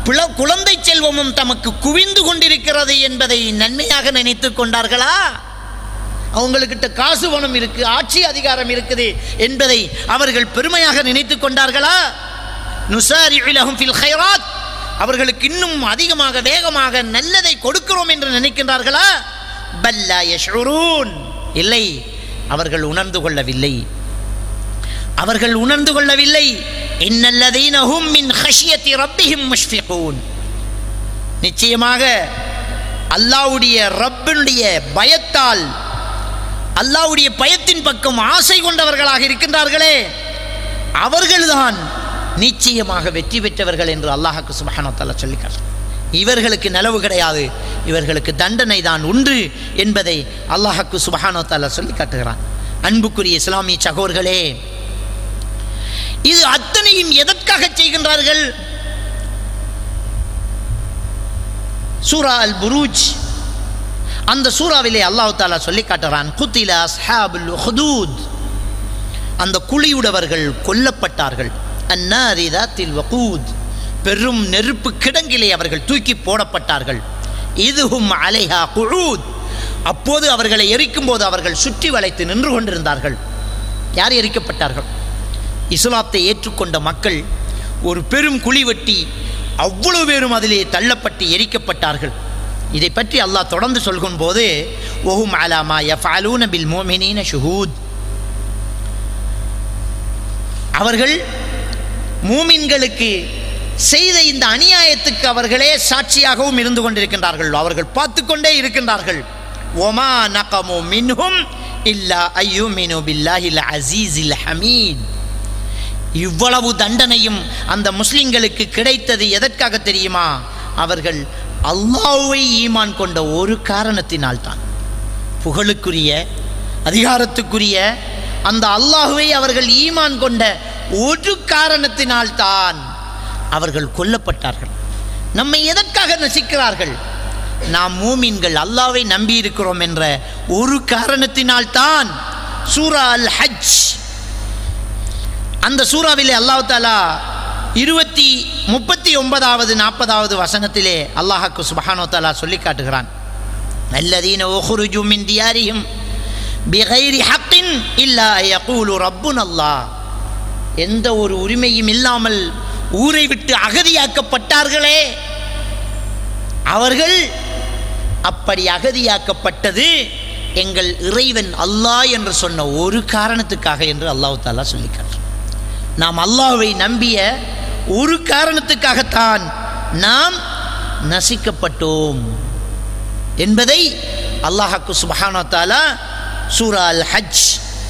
பிள குழந்தை செல்வமும் தமக்கு குவிந்து கொண்டிருக்கிறது என்பதை நன்மையாக நினைத்து கொண்டார்களா அவங்களுக்கிட்ட காசு பணம் இருக்கு ஆட்சி அதிகாரம் இருக்குது என்பதை அவர்கள் பெருமையாக நினைத்து கொண்டார்களா நுசாரி இலகும் ஃபில் ஹைராத் அவர்களுக்கு இன்னும் அதிகமாக வேகமாக நல்லதை கொடுக்கிறோம் என்று நினைக்கின்றார்களா பல்லா யஷ்உரூன் இல்லை அவர்கள் உணர்ந்து கொள்ளவில்லை அவர்கள் உணர்ந்து கொள்ளவில்லை இன்னல்லதீன ஹும் மின் ஹஷியத்தி ரப்பிஹிம் முஷ்ஃபிகூன் நிச்சயமாக அல்லாஹ்வுடைய ரப்பினுடைய பயத்தால் அல்லாஹ்வுடைய பயத்தின் பக்கம் ஆசை கொண்டவர்களாக இருக்கின்றார்களே அவர்கள்தான் நிச்சயமாக வெற்றி பெற்றவர்கள் என்று அல்லாஹுக்கு சுபஹானத்தால சொல்லிக்கார் இவர்களுக்கு நலவு கிடையாது இவர்களுக்கு தண்டனை தான் உண்டு என்பதை அல்லாஹுக்கு சுபஹானத்தால சொல்லி காட்டுகிறான் அன்புக்குரிய இஸ்லாமிய சகோர்களே இது அத்தனையும் எதற்காக செய்கின்றார்கள் சூரா அல் புரூஜ் அந்த சூறாவிலே அல்லாஹ் தாலா சொல்லி காட்டுறான் குத்தில அஸ்ஹாபுல் ஹுதூத் அந்த குழியுடவர்கள் கொல்லப்பட்டார்கள் அன்னாரிதாத்தில் வகூத் பெரும் நெருப்பு கிடங்கிலே அவர்கள் தூக்கி போடப்பட்டார்கள் இதுஹும் அலைஹா குழூத் அப்போது அவர்களை எரிக்கும் போது அவர்கள் சுற்றி வளைத்து நின்று கொண்டிருந்தார்கள் யார் எரிக்கப்பட்டார்கள் இஸ்லாத்தை ஏற்றுக்கொண்ட மக்கள் ஒரு பெரும் குழி வெட்டி அவ்வளவு பேரும் அதிலே தள்ளப்பட்டு எரிக்கப்பட்டார்கள் இதை பற்றி அல்லாஹ் தொடர்ந்து சொல்கும் போது ஒஹும் அலாமா யஃபாலூன பில் மோமினீன ஷுஹூத் அவர்கள் மூமின்களுக்கு செய்த இந்த அநியாயத்துக்கு அவர்களே சாட்சியாகவும் இருந்து கொண்டிருக்கின்றார்கள் அவர்கள் பார்த்து கொண்டே இருக்கின்றார்கள் ஒமா நகமு மின்ஹும் இல்லா ஐயோ மினு பில்லாஹில் அசீஸில் ஹமீத் இவ்வளவு தண்டனையும் அந்த முஸ்லிம்களுக்கு கிடைத்தது எதற்காக தெரியுமா அவர்கள் அல்லாஹ்வை ஈமான் கொண்ட ஒரு காரணத்தினால்தான் புகழுக்குரிய அதிகாரத்துக்குரிய அந்த அல்லாஹுவை அவர்கள் ஈமான் கொண்ட ஒரு காரணத்தினால்தான் அவர்கள் கொல்லப்பட்டார்கள் நம்மை எதற்காக நசிக்கிறார்கள் நாம் மூமின்கள் அல்லாவை நம்பி இருக்கிறோம் என்ற ஒரு காரணத்தினால்தான் சூரா அல் ஹஜ் அந்த சூறாவிலே அல்லாஹ் தாலா இருபத்தி முப்பத்தி ஒன்பதாவது நாற்பதாவது வசனத்திலே அல்லாஹாக்கு சுபஹானோ தாலா சொல்லி காட்டுகிறான் அல்லதீன ஓஹுருஜு மின் தியாரியும் பிகைரி ஹக்கின் இல்லா யகூலு ரப்புன் அல்லாஹ் எந்த ஒரு உரிமையும் இல்லாமல் ஊரை விட்டு அகதியாக்கப்பட்டார்களே அவர்கள் அப்படி அகதியாக்கப்பட்டது எங்கள் இறைவன் அல்லாஹ் என்று சொன்ன ஒரு காரணத்துக்காக என்று அல்லாஹ் தாலா சொல்லிக்கிறார் நாம் அல்லாஹ்வை நம்பிய ஒரு காரணத்துக்காகத்தான் நாம் நசிக்கப்பட்டோம் என்பதை அல்லாஹாக்கு சுபஹானோ தாலா சூரா அல் ஹஜ்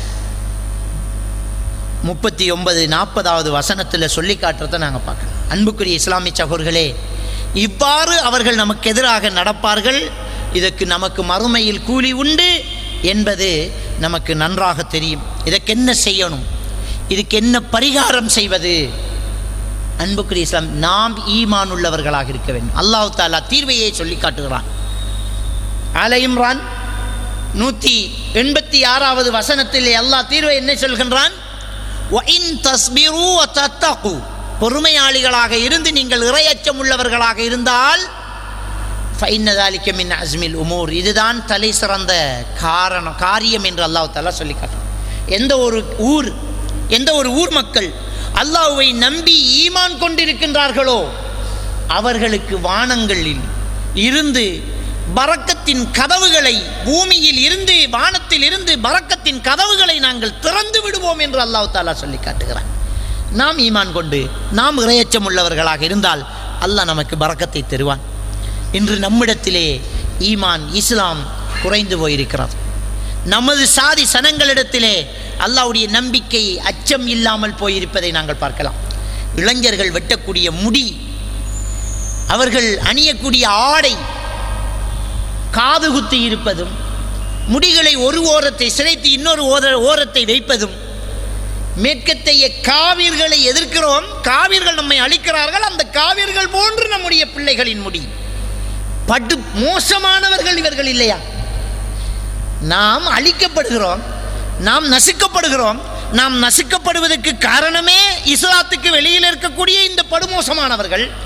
முப்பத்தி ஒன்பது நாற்பதாவது வசனத்தில் சொல்லி காட்டுறதை நாங்கள் பார்க்கணும் அன்புக்குரிய இஸ்லாமிய சகோர்களே இவ்வாறு அவர்கள் நமக்கு எதிராக நடப்பார்கள் இதற்கு நமக்கு மறுமையில் கூலி உண்டு என்பது நமக்கு நன்றாக தெரியும் இதற்கு என்ன செய்யணும் இதுக்கு என்ன பரிகாரம் செய்வது அன்புக்குரிய இஸ்லாம் நாம் ஈமான் உள்ளவர்களாக இருக்க வேண்டும் அல்லாஹ் தாலா தீர்வையை சொல்லி காட்டுகிறான் ஆல இம்ரான் நூற்றி எண்பத்தி ஆறாவது வசனத்தில் அல்லாஹ் தீர்வை என்ன சொல்கின்றான் وَإِن تَصْبِرُوا وَتَتَّقُوا பொறுமையாளிகளாக இருந்து நீங்கள் இரையச்சம் உள்ளவர்களாக இருந்தால் فَإِنَّ ذَلِكَ مِنْ عَزْمِ الْأُمُورِ இதுதான் தலை சிறந்த காரணம் காரியம் என்று அல்லாஹ் தாலா சொல்லி காட்டுறான் எந்த ஒரு ஊர் எந்த ஒரு ஊர் மக்கள் அல்லாஹ்வை நம்பி ஈமான் கொண்டிருக்கின்றார்களோ அவர்களுக்கு வானங்களில் இருந்து பரக்கத்தின் கதவுகளை பூமியில் இருந்து வானத்தில் இருந்து பரக்கத்தின் கதவுகளை நாங்கள் திறந்து விடுவோம் என்று அல்லாஹ் தாலா சொல்லி காட்டுகிறான் நாம் ஈமான் கொண்டு நாம் இரையச்சம் உள்ளவர்களாக இருந்தால் அல்லாஹ் நமக்கு பரக்கத்தை தருவான் இன்று நம்மிடத்திலே ஈமான் இஸ்லாம் குறைந்து போயிருக்கிறது நமது சாதி சனங்களிடத்திலே அல்லாஹ்வுடைய நம்பிக்கை அச்சம் இல்லாமல் போயிருப்பதை நாங்கள் பார்க்கலாம் இளைஞர்கள் வெட்டக்கூடிய முடி அவர்கள் அணியக்கூடிய ஆடை காது குத்தி இருப்பதும் முடிகளை ஒரு ஓரத்தை சிரைத்து இன்னொரு ஓர ஓரத்தை வைப்பதும் மேற்கத்தைய காவிர்களை எதிர்க்கிறோம் காவிர்கள் நம்மை அழிக்கிறார்கள் அந்த காவிர்கள் போன்று நம்முடைய பிள்ளைகளின் முடி படு மோசமானவர்கள் இவர்கள் இல்லையா நாம் அழிக்கப்படுகிறோம் நாம் நசுக்கப்படுகிறோம் நாம் நசுக்கப்படுவதற்கு காரணமே இஸ்லாத்துக்கு வெளியில் இருக்கக்கூடிய இந்த படுமோசமானவர்கள்